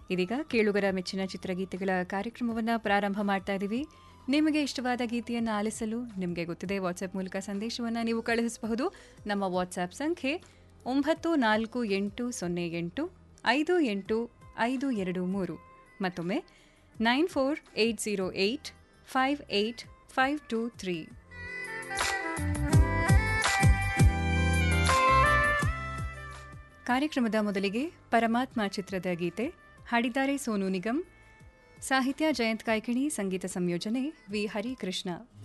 ಇದೀಗ ಕೇಳುಗರ ಮೆಚ್ಚಿನ ಚಿತ್ರಗೀತೆಗಳ ಕಾರ್ಯಕ್ರಮವನ್ನು ಪ್ರಾರಂಭ ಮಾಡ್ತಾ ಇದ್ದೀವಿ ನಿಮಗೆ ಇಷ್ಟವಾದ ಗೀತೆಯನ್ನು ಆಲಿಸಲು ನಿಮಗೆ ಗೊತ್ತಿದೆ ವಾಟ್ಸ್ಆಪ್ ಮೂಲಕ ಸಂದೇಶವನ್ನು ನೀವು ಕಳುಹಿಸಬಹುದು ನಮ್ಮ ವಾಟ್ಸ್ಆಪ್ ಸಂಖ್ಯೆ ಒಂಬತ್ತು ನಾಲ್ಕು ಎಂಟು ಸೊನ್ನೆ ಎಂಟು ಐದು ಎಂಟು ಐದು ಎರಡು ಮೂರು ಮತ್ತೊಮ್ಮೆ nine four eight zero eight five eight five two three ಕಾರ್ಯಕ್ರಮದ ಮೊದಲಿಗೆ ಪರಮಾತ್ಮ ಚಿತ್ರದ ಗೀತೆ ಹಾಡಿದ್ದಾರೆ ಸೋನು ನಿಗಮ್ ಸಾಹಿತ್ಯ ಜಯಂತ್ ಕಾಯ್ಕಿಣಿ ಸಂಗೀತ ಸಂಯೋಜನೆ ವಿ ಹರಿಕೃಷ್ಣ